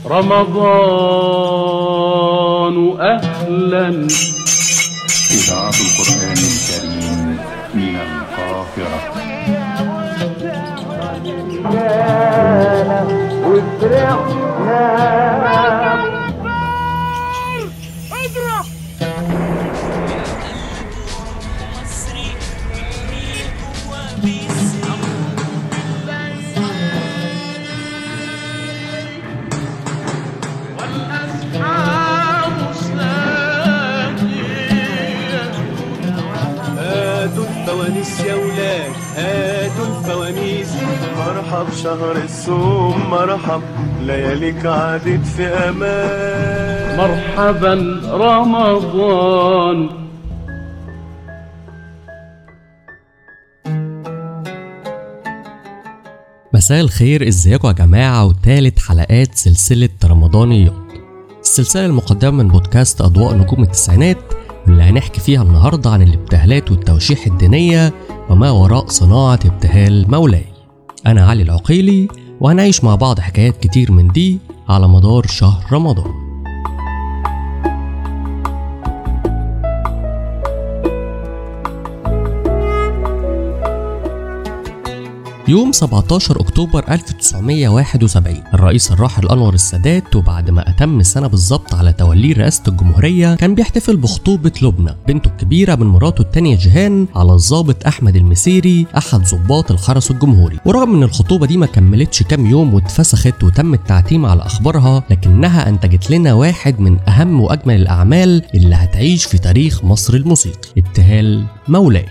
رمضان أهلا إذاعة القرآن الكريم من القاهرة هاتوا الفوانيس يا ولاد هاتوا الفوانيس مرحب شهر الصوم مرحب لياليك عادت في امان مرحبا رمضان مساء الخير ازيكم يا جماعة وتالت حلقات سلسلة رمضانيات السلسلة المقدمة من بودكاست أضواء نجوم التسعينات واللي هنحكي فيها النهاردة عن الابتهالات والتوشيح الدينية وما وراء صناعة ابتهال مولاي أنا علي العقيلي وهنعيش مع بعض حكايات كتير من دي على مدار شهر رمضان يوم 17 أكتوبر 1971 الرئيس الراحل أنور السادات وبعد ما أتم سنة بالظبط على توليه رئاسة الجمهورية كان بيحتفل بخطوبة لبنى بنته الكبيرة من مراته التانية جيهان على الضابط أحمد المسيري أحد ضباط الحرس الجمهوري ورغم إن الخطوبة دي ما كملتش كام يوم واتفسخت وتم التعتيم على أخبارها لكنها أنتجت لنا واحد من أهم وأجمل الأعمال اللي هتعيش في تاريخ مصر الموسيقي ابتهال مولاي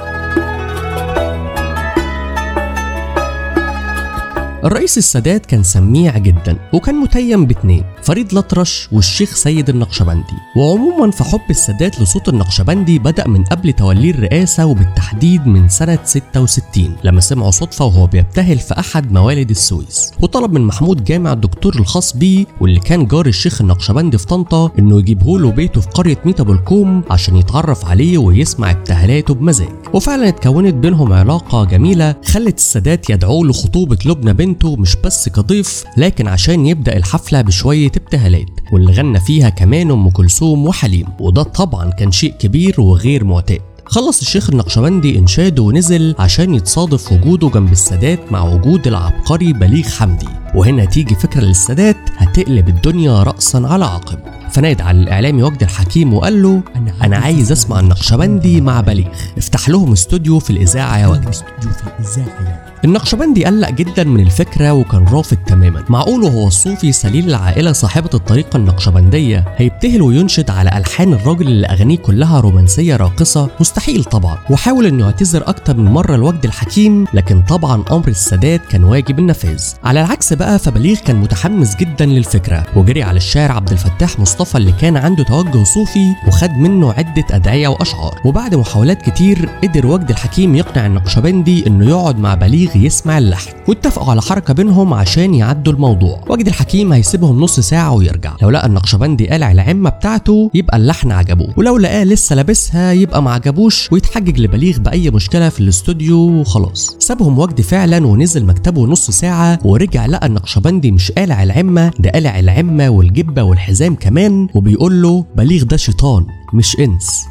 الرئيس السادات كان سميع جدا وكان متيم باتنين فريد الأطرش والشيخ سيد النقشبندي وعموما فحب السادات لصوت النقشبندي بدأ من قبل توليه الرئاسة وبالتحديد من سنة 66 لما سمعوا صدفة وهو بيبتهل في أحد موالد السويس وطلب من محمود جامع الدكتور الخاص بيه واللي كان جار الشيخ النقشبندي في طنطا إنه يجيبه له بيته في قرية ميتا بالكوم عشان يتعرف عليه ويسمع ابتهالاته بمزاج وفعلا اتكونت بينهم علاقة جميلة خلت السادات يدعوه لخطوبة لبنى بنته مش بس كضيف لكن عشان يبدأ الحفلة بشوية ابتهالات واللي غنى فيها كمان أم كلثوم وحليم وده طبعا كان شيء كبير وغير معتاد خلص الشيخ النقشبندي إنشاده ونزل عشان يتصادف وجوده جنب السادات مع وجود العبقري بليغ حمدي وهنا تيجي فكرة للسادات هتقلب الدنيا رأسا على عقب فنادى على الاعلامي وجد الحكيم وقال له انا انا عايز اسمع النقشبندي مع بليغ افتح لهم استوديو في الاذاعه يا وجدي استوديو في الاذاعه النقشبندي قلق جدا من الفكره وكان رافض تماما معقول وهو الصوفي سليل العائله صاحبه الطريقه النقشبنديه هيبتهل وينشد على الحان الراجل اللي اغانيه كلها رومانسيه راقصه مستحيل طبعا وحاول انه يعتذر اكتر من مره لوجد الحكيم لكن طبعا امر السادات كان واجب النفاذ على العكس بقى فبليغ كان متحمس جدا للفكره وجري على الشاعر عبد الفتاح مصطفى اللي كان عنده توجه صوفي وخد منه عده ادعيه واشعار وبعد محاولات كتير قدر وجد الحكيم يقنع النقشبندي انه يقعد مع بليغ يسمع اللحن واتفقوا على حركه بينهم عشان يعدوا الموضوع وجد الحكيم هيسيبهم نص ساعه ويرجع لو لقى النقشبندي قالع العمه بتاعته يبقى اللحن عجبه ولو لقاه لسه لابسها يبقى ما عجبوش ويتحجج لبليغ باي مشكله في الاستوديو وخلاص سابهم وجد فعلا ونزل مكتبه نص ساعه ورجع لقى النقشبندي مش قالع العمه ده قالع العمه والجبه والحزام كمان وبيقول له بليغ ده شيطان مش انس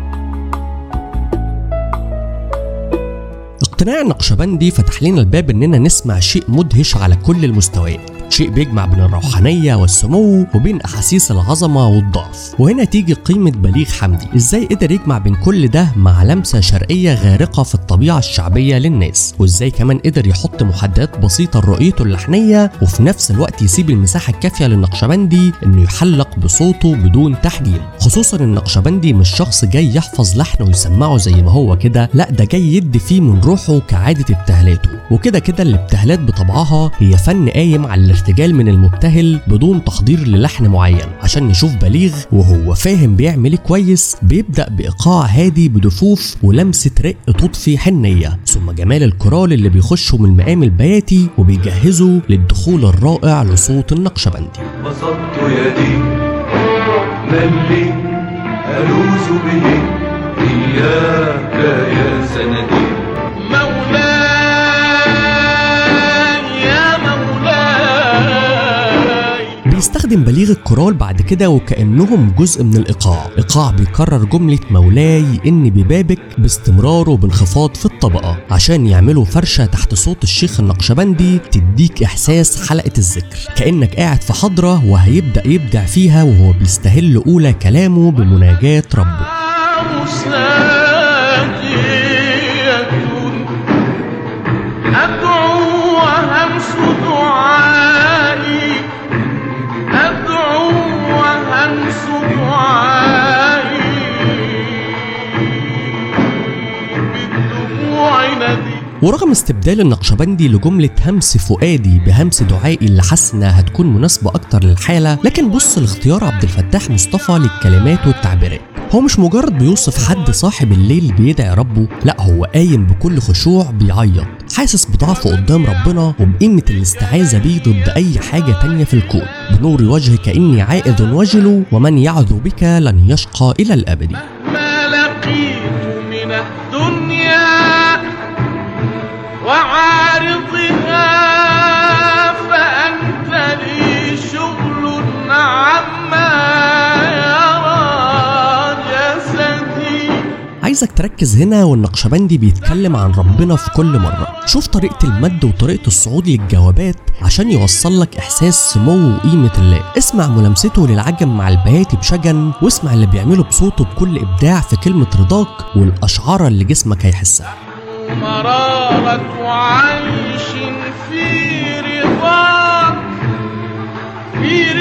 اقتناع النقشبندي فتح لنا الباب اننا نسمع شيء مدهش على كل المستويات شيء بيجمع بين الروحانية والسمو وبين أحاسيس العظمة والضعف وهنا تيجي قيمة بليغ حمدي إزاي قدر يجمع بين كل ده مع لمسة شرقية غارقة في الطبيعة الشعبية للناس وإزاي كمان قدر يحط محددات بسيطة لرؤيته اللحنية وفي نفس الوقت يسيب المساحة الكافية للنقشبندي إنه يحلق بصوته بدون تحجيم خصوصا النقشبندي مش شخص جاي يحفظ لحن ويسمعه زي ما هو كده لا ده جاي يدي فيه من روحه كعادة ابتهالاته وكده كده الابتهالات بطبعها هي فن قايم على الارتجال من المبتهل بدون تحضير للحن معين عشان نشوف بليغ وهو فاهم بيعمل ايه كويس بيبدأ بإيقاع هادي بدفوف ولمسة رق تضفي حنية ثم جمال الكورال اللي بيخشوا من المقام البياتي وبيجهزوا للدخول الرائع لصوت النقشبندي بسطت يدي من لي ألوذ به إياك يا سندي مولاي يا مولاي بيستخدم بليغ الكورال بعد كده وكأنهم جزء من الإيقاع إيقاع بيكرر جملة مولاي إن ببابك باستمرار وبانخفاض في الطبقة عشان يعملوا فرشة تحت صوت الشيخ النقشبندي تديك إحساس حلقة الذكر كأنك قاعد في حضرة وهيبدأ يبدع فيها وهو بيستهل أولى كلامه بمناجاة ربه ساجية أدعو وهمس دعائي أدعو وهمس دعائي بالدموع ندي ورغم استبدال النقشبندي لجملة همس فؤادي بهمس دعائي اللي حس انها هتكون مناسبة اكتر للحالة لكن بص لاختيار عبد الفتاح مصطفى للكلمات والتعبيرات هو مش مجرد بيوصف حد صاحب الليل بيدعي ربه لا هو قايم بكل خشوع بيعيط حاسس بضعفه قدام ربنا وبقيمة الاستعاذة بيه ضد أي حاجة تانية في الكون بنور وجهك إني عائذ وجل ومن يعذ بك لن يشقى إلى الأبد ما لقيت من الدنيا وعارضها فأنت لي شغل عما يرى جسدي عايزك تركز هنا والنقشبندي بيتكلم عن ربنا في كل مرة شوف طريقة المد وطريقة الصعود للجوابات عشان يوصل لك إحساس سمو وقيمة الله اسمع ملامسته للعجم مع البياتي بشجن واسمع اللي بيعمله بصوته بكل إبداع في كلمة رضاك والأشعار اللي جسمك هيحسها مرارة عيش في رضاك في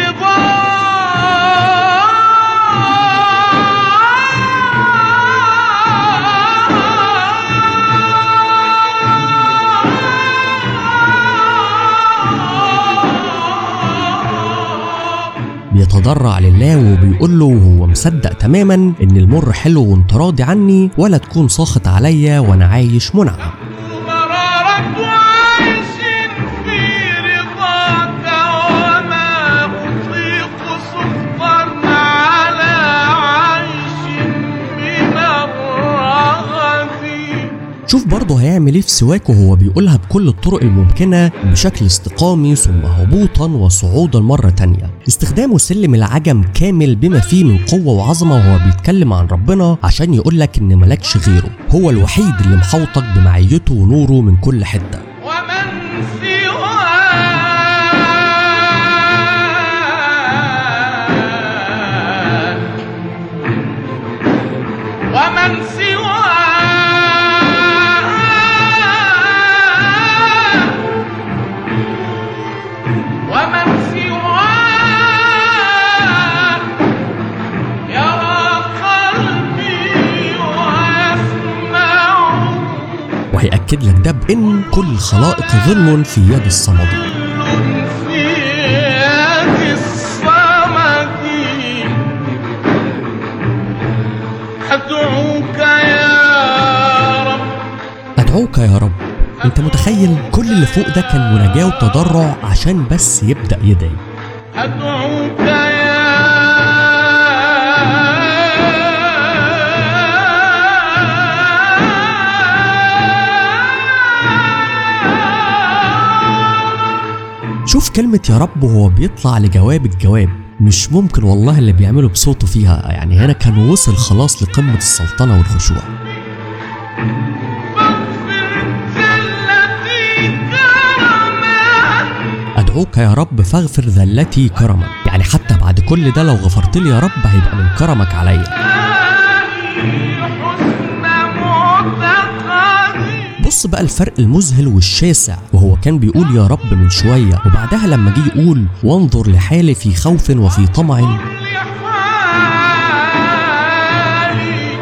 رضاك بيتضرع لله وبيقول له وهو مصدق تماما ان المر حلو وانت راضي عني ولا تكون ساخط عليا وانا عايش منعم مرارة عيش في رضاك وما أطيق سخطا على عيش من الرغد شوف برضه هيعمل ايه في سواك وهو بيقولها بكل الطرق الممكنة بشكل استقامي ثم هبوطا وصعودا مرة تانية استخدامه سلم العجم كامل بما فيه من قوة وعظمة وهو بيتكلم عن ربنا عشان يقولك ان ملكش غيره هو الوحيد اللي محوطك بمعيته ونوره من كل حتة ومن سواك ومن سواك ومن سواك يرى قلبي ويسمع وهيأكد لك ده بإن كل الخلائق ظلم في يد الصمد في يد الصمد أدعوك يا رب أدعوك يا رب أنت متخيل كل اللي فوق ده كان مناجاة وتضرع عشان بس يبدأ يدعي أدعوك يا شوف كلمة يا رب وهو بيطلع لجواب الجواب مش ممكن والله اللي بيعمله بصوته فيها يعني هنا كان وصل خلاص لقمة السلطنة والخشوع فاغفر زلتي كرما أدعوك يا رب فاغفر ذلتي كرما يعني حتى بعد كل ده لو غفرت لي يا رب هيبقى من كرمك عليا حسن معتقدي بص بقى الفرق المذهل والشاسع وهو كان بيقول يا رب من شوية وبعدها لما جه يقول وانظر لحالي في خوف وفي طمع لحالي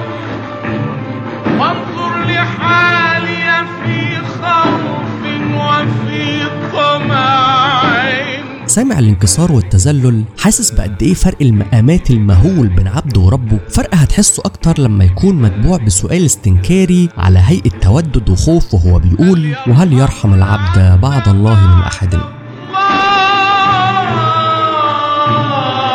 وانظر لحالي في خوف وفي طمع سامع الانكسار والتذلل حاسس بقد ايه فرق المقامات المهول بين عبده وربه فرق هتحسه اكتر لما يكون متبوع بسؤال استنكاري على هيئة تودد وخوف وهو بيقول وهل يرحم العبد بعد الله من احد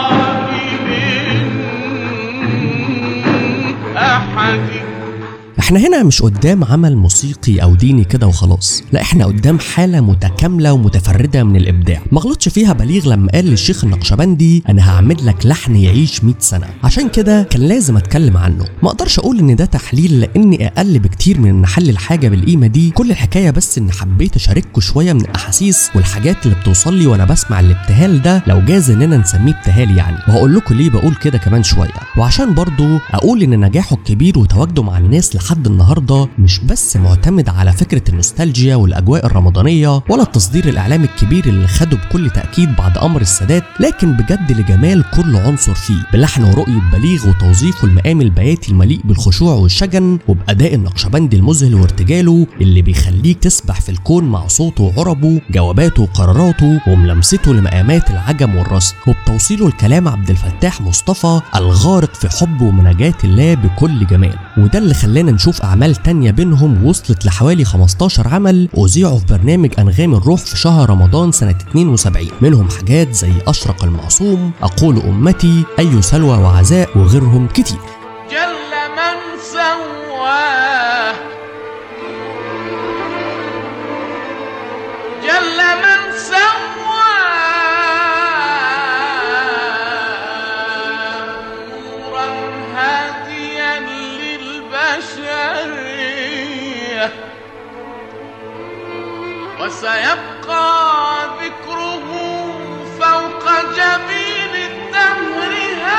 الله من أحد احنا هنا مش قدام عمل موسيقي او ديني كده وخلاص لا احنا قدام حاله متكامله ومتفرده من الابداع ما غلطش فيها بليغ لما قال للشيخ النقشبندي انا هعمل لك لحن يعيش 100 سنه عشان كده كان لازم اتكلم عنه ما اقدرش اقول ان ده تحليل لاني اقل بكتير من ان احلل حاجه بالقيمه دي كل الحكايه بس ان حبيت اشارككم شويه من الاحاسيس والحاجات اللي بتوصل لي وانا بسمع الابتهال ده لو جاز اننا نسميه ابتهال يعني وهقول لكم ليه بقول كده كمان شويه وعشان برضو اقول ان نجاحه الكبير وتواجده مع الناس لحد النهارده مش بس معتمد على فكره النوستالجيا والاجواء الرمضانيه ولا التصدير الاعلامي الكبير اللي خده بكل تاكيد بعد امر السادات لكن بجد لجمال كل عنصر فيه بلحن ورؤيه بليغ وتوظيفه المقام البياتي المليء بالخشوع والشجن وباداء النقشبندي المذهل وارتجاله اللي بيخليك تسبح في الكون مع صوته وعربه جواباته وقراراته وملامسته لمقامات العجم والرصد وبتوصيله الكلام عبد الفتاح مصطفى الغارق في حب ومناجاة الله بكل جمال وده اللي خلانا نشوف أعمال تانية بينهم وصلت لحوالي 15 عمل أذيعوا في برنامج أنغام الروح في شهر رمضان سنة 72 منهم حاجات زي أشرق المعصوم أقول أمتي أي سلوى وعزاء وغيرهم كتير جل من سواه جل من سواه نورا هاديا للبشريه وسيبقى ذكره فوق جبين الدهر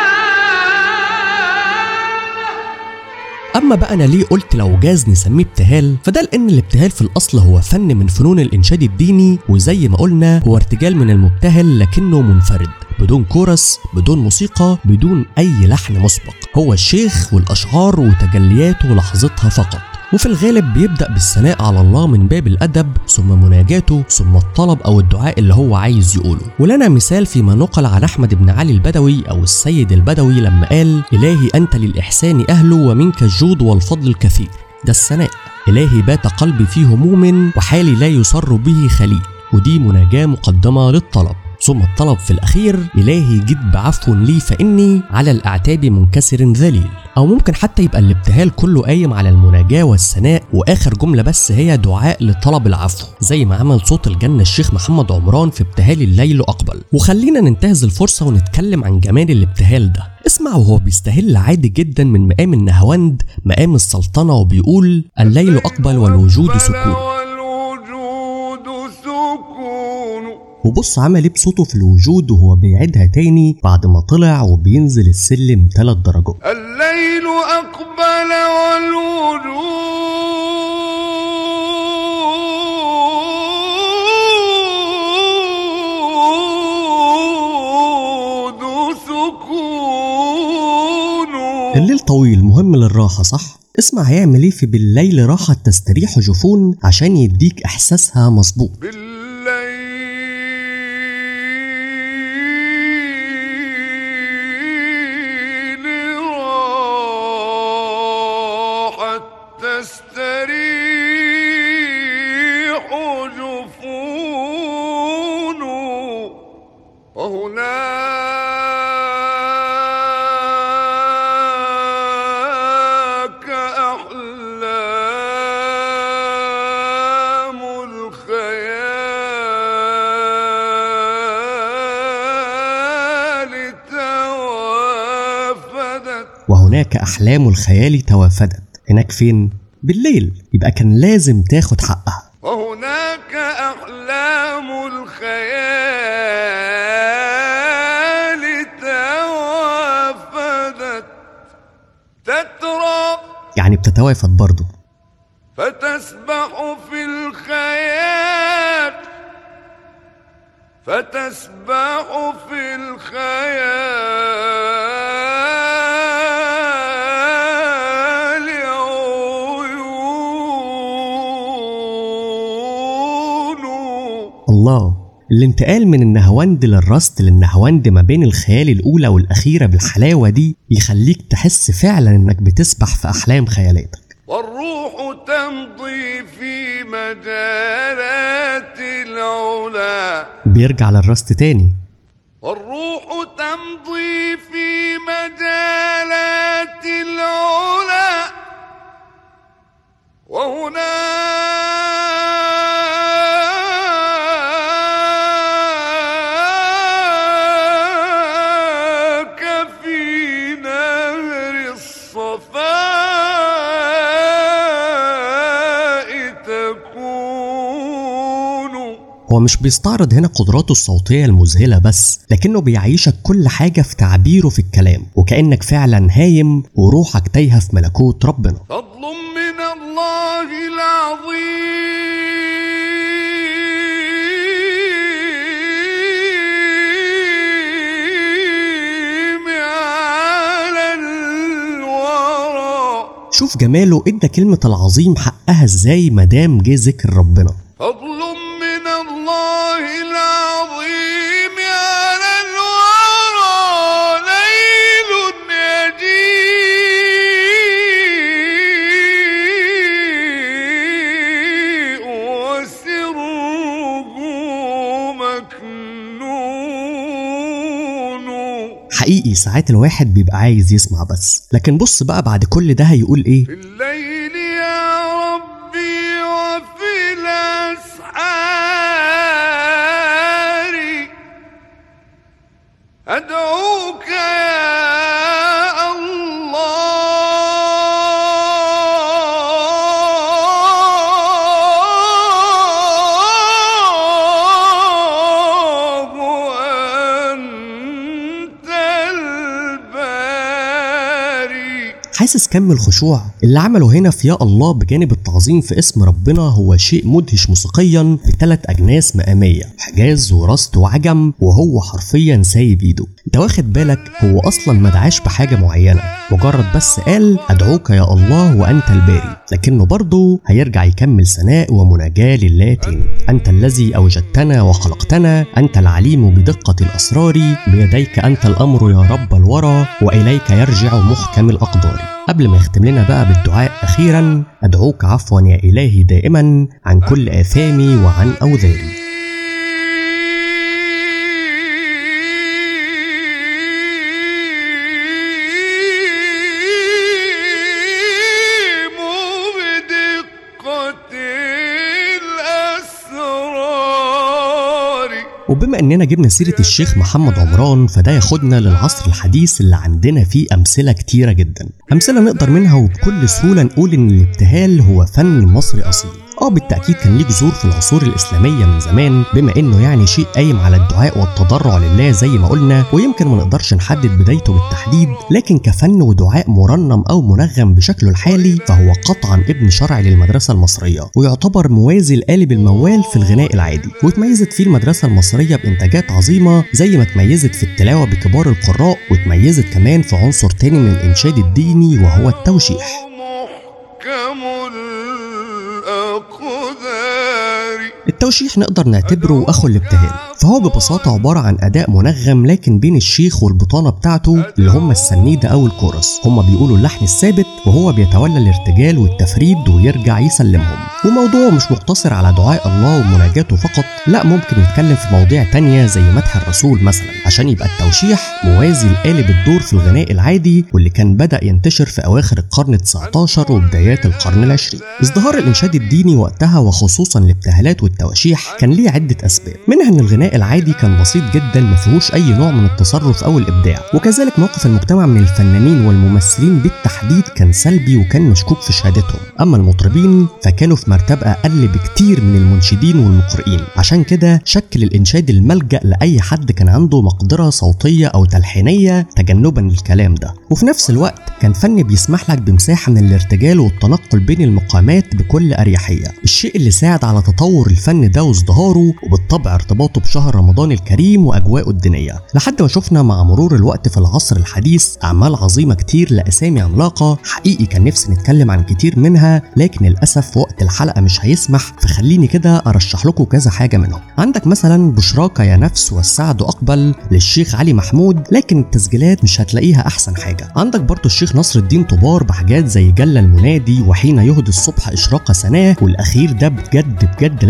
هذا اما بقى انا ليه قلت لو جاز نسميه ابتهال فده لان الابتهال في الاصل هو فن من فنون الانشاد الديني وزي ما قلنا هو ارتجال من المبتهل لكنه منفرد بدون كورس بدون موسيقى بدون اي لحن مسبق هو الشيخ والاشعار وتجلياته لحظتها فقط وفي الغالب بيبدأ بالثناء على الله من باب الأدب ثم مناجاته ثم الطلب أو الدعاء اللي هو عايز يقوله ولنا مثال فيما نقل عن أحمد بن علي البدوي أو السيد البدوي لما قال إلهي أنت للإحسان أهل ومنك الجود والفضل الكثير ده الثناء إلهي بات قلبي فيه هموم وحالي لا يسر به خليل ودي مناجاة مقدمة للطلب ثم الطلب في الأخير إلهي جد بعفو لي فإني على الأعتاب منكسر ذليل أو ممكن حتى يبقى الابتهال كله قايم على المناجاة والثناء وآخر جملة بس هي دعاء لطلب العفو زي ما عمل صوت الجنة الشيخ محمد عمران في ابتهال الليل أقبل وخلينا ننتهز الفرصة ونتكلم عن جمال الابتهال ده اسمع وهو بيستهل عادي جدا من مقام النهواند مقام السلطنة وبيقول الليل أقبل والوجود سكون والوجود سكون وبص عمل ايه بصوته في الوجود وهو بيعيدها تاني بعد ما طلع وبينزل السلم ثلاث درجات الليل أقبل والوجود سكون الليل طويل مهم للراحة صح؟ اسمع هيعمل ايه في بالليل راحة تستريح جفون عشان يديك احساسها مظبوط بالليل راحت تستريح جفون وهناك أحلام الخيال توافدت وهناك احلام الخيال توافدت هناك فين؟ بالليل يبقى كان لازم تاخد حقها وهناك أحلام الخيال توافدت تترى يعني بتتوافد برضه فتسبح في الخيال فتسبح في الخيال عيون الله الانتقال من النهواند للرست للنهواند ما بين الخيال الأولى والأخيرة بالحلاوة دي يخليك تحس فعلا إنك بتسبح في أحلام خيالاتك والروح تمضي في مجالات العلا بيرجع للرست تاني والروح تمضي في مجالات العلا هناك في نهر الصفاء تكون هو مش بيستعرض هنا قدراته الصوتية المذهلة بس لكنه بيعيشك كل حاجة في تعبيره في الكلام وكأنك فعلا هايم وروحك تايهة في ملكوت ربنا فضل من الله العظيم على الورى شوف جماله ادى كلمة العظيم حقها ازاي مدام جه ذكر ربنا فضل من الله العظيم على الورى ليل يجيء وسره مكنون حقيقي ساعات الواحد بيبقى عايز يسمع بس لكن بص بقى بعد كل ده هيقول ايه في الليل يا ربي وفي الأسحار أدعوك يا الله أنت الباري حاسس كم الخشوع اللي عمله هنا في يا الله بجانب التعظيم في اسم ربنا هو شيء مدهش موسيقيا في ثلاث اجناس مقاميه حجاز ورست وعجم وهو حرفيا سايب ايده انت واخد بالك هو اصلا ما دعاش بحاجه معينه مجرد بس قال ادعوك يا الله وانت الباري لكنه برضه هيرجع يكمل ثناء ومناجاه لله تاني انت الذي اوجدتنا وخلقتنا انت العليم بدقه الاسرار بيديك انت الامر يا رب الورى واليك يرجع محكم الاقدار قبل ما يختم لنا بقى بالدعاء اخيرا ادعوك عفوا يا الهي دائما عن كل اثامي وعن اوذاري بدقة الأسرار وبما اننا جبنا سيره الشيخ محمد عمران فده ياخدنا للعصر الحديث اللي عندنا فيه امثله كتيره جدا امثله نقدر منها وبكل سهوله نقول ان الابتهال هو فن مصري اصيل اه بالتاكيد كان ليه جذور في العصور الاسلاميه من زمان بما انه يعني شيء قايم على الدعاء والتضرع لله زي ما قلنا ويمكن ما نقدرش نحدد بدايته بالتحديد لكن كفن ودعاء مرنم او منغم بشكله الحالي فهو قطعا ابن شرع للمدرسه المصريه ويعتبر موازي لقالب الموال في الغناء العادي وتميزت فيه المدرسه المصريه بانتاجات عظيمه زي ما تميزت في التلاوه بكبار القراء وتميزت كمان في عنصر تاني من الانشاد الديني وهو التوشيح محكم الأقدار التوشيح نقدر نعتبره اخو الابتهال فهو ببساطة عبارة عن أداء منغم لكن بين الشيخ والبطانة بتاعته اللي هم السنيدة أو الكورس هم بيقولوا اللحن الثابت وهو بيتولى الارتجال والتفريد ويرجع يسلمهم وموضوعه مش مقتصر على دعاء الله ومناجاته فقط لا ممكن يتكلم في مواضيع تانية زي مدح الرسول مثلا عشان يبقى التوشيح موازي لقالب الدور في الغناء العادي واللي كان بدأ ينتشر في أواخر القرن 19 وبدايات القرن العشرين ازدهار الإنشاد الديني وقتها وخصوصا الابتهالات والتواشيح كان ليه عدة أسباب منها إن الغناء العادي كان بسيط جدا ما فيهوش أي نوع من التصرف أو الإبداع وكذلك موقف المجتمع من الفنانين والممثلين بالتحديد كان سلبي وكان مشكوك في شهادتهم أما المطربين فكانوا في مرتبة أقل بكتير من المنشدين والمقرئين عشان كده شكل الإنشاد الملجأ لأي حد كان عنده مقدرة صوتية أو تلحينية تجنبا للكلام ده وفي نفس الوقت كان فن بيسمح لك بمساحة من الارتجال والتنقل بين المقامات بكل أريحية الشيء اللي ساعد على تطور الفن ده وازدهاره وبالطبع ارتباطه بشهر رمضان الكريم وأجواءه الدينية لحد ما شفنا مع مرور الوقت في العصر الحديث أعمال عظيمة كتير لأسامي عملاقة حقيقي كان نفسي نتكلم عن كتير منها لكن للأسف وقت الحلقة مش هيسمح فخليني كده أرشح لكم كذا حاجة منهم عندك مثلا بشراك يا نفس والسعد أقبل للشيخ علي محمود لكن التسجيلات مش هتلاقيها أحسن حاجة عندك برضو الشيخ نصر الدين طبار بحاجات زي جل المنادي وحين يهدي الصبح إشراق سناه والأخير ده بجد بجد لازم تسمعه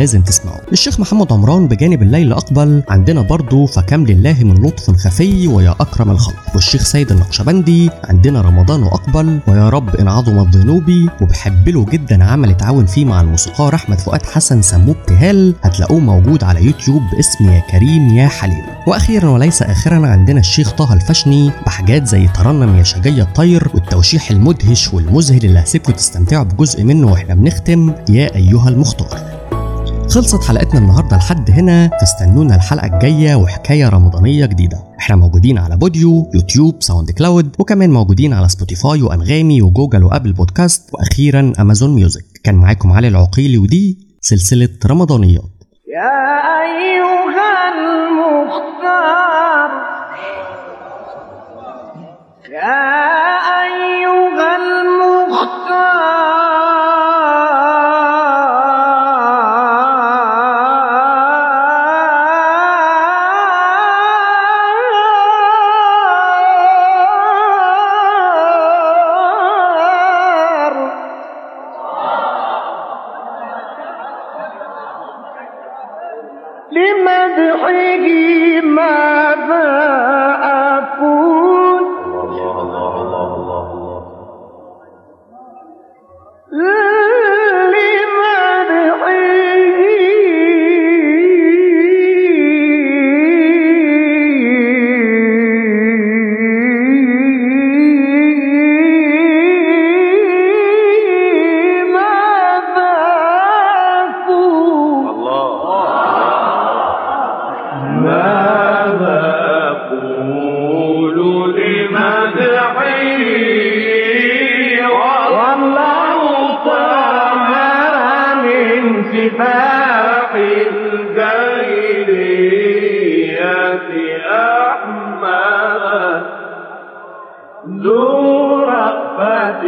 نسمعه الشيخ محمد عمران بجانب الليل أقبل عندنا برضه فكم لله من لطف خفي ويا أكرم الخلق والشيخ سيد النقشبندي عندنا رمضان أقبل ويا رب إن عظمت ذنوبي وبحب له جدا عمل اتعاون فيه مع الموسيقار أحمد فؤاد حسن سموه ابتهال هتلاقوه موجود على يوتيوب باسم يا كريم يا حليم وأخيرا وليس آخرا عندنا الشيخ طه الفشني بحاجات زي ترنم يا شجية الطير والتوشيح المدهش والمذهل اللي هسيبكم تستمتعوا بجزء منه واحنا بنختم يا أيها المختار خلصت حلقتنا النهارده لحد هنا فاستنونا الحلقه الجايه وحكايه رمضانيه جديده احنا موجودين على بوديو يوتيوب ساوند كلاود وكمان موجودين على سبوتيفاي وانغامي وجوجل وابل بودكاست واخيرا امازون ميوزك كان معاكم علي العقيلي ودي سلسله رمضانيات يا أيها المختار يا أيها المختار لمدحه ماذا أقول لمدحه ماذا أقول والله طهر من سفاح الجاهلية أحمد ذو رأفة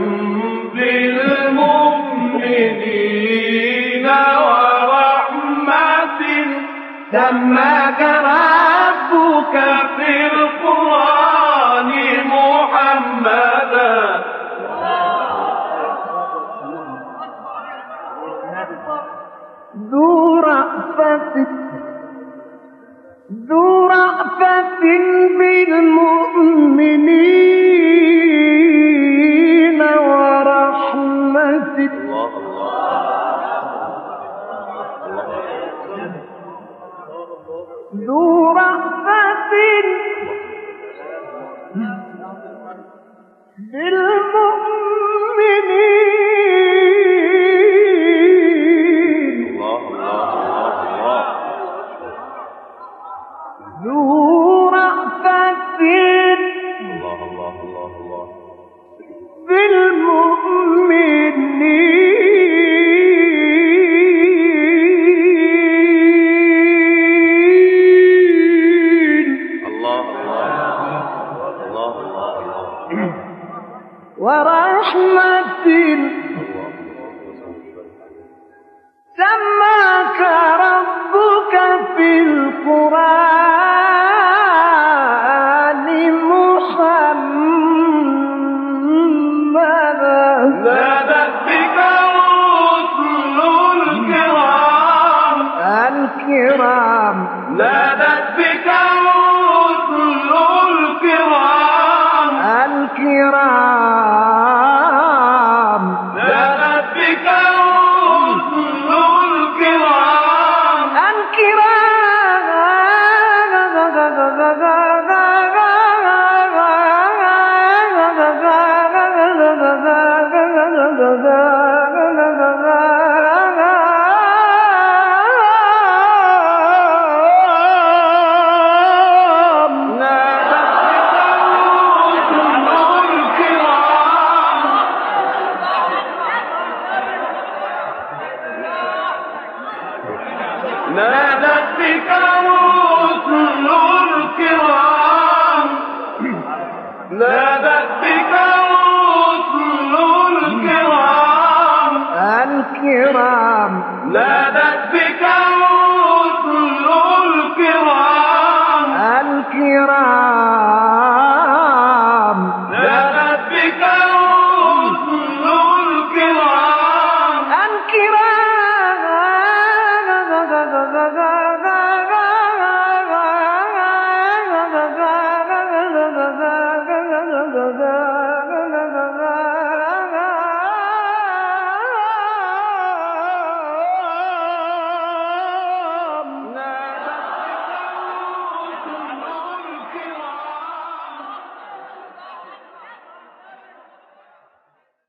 بالمؤمنين ورحمة سماك ربك في القرآن محمدا ذو رأفة ذو رأفة بالمؤمنين ورحمة ذو رأفة بالمؤمنين ذو رأفة بالمؤمنين ورحمة سماك ربك في القرآن محمدا نادت بك رسل الكرام الكرام نادت بك رسل الكرام الكرام نادت بك رسل الكرام الكرام نادت بك رسل الكرام نادت بك رسل الكرام الكرام نادت بك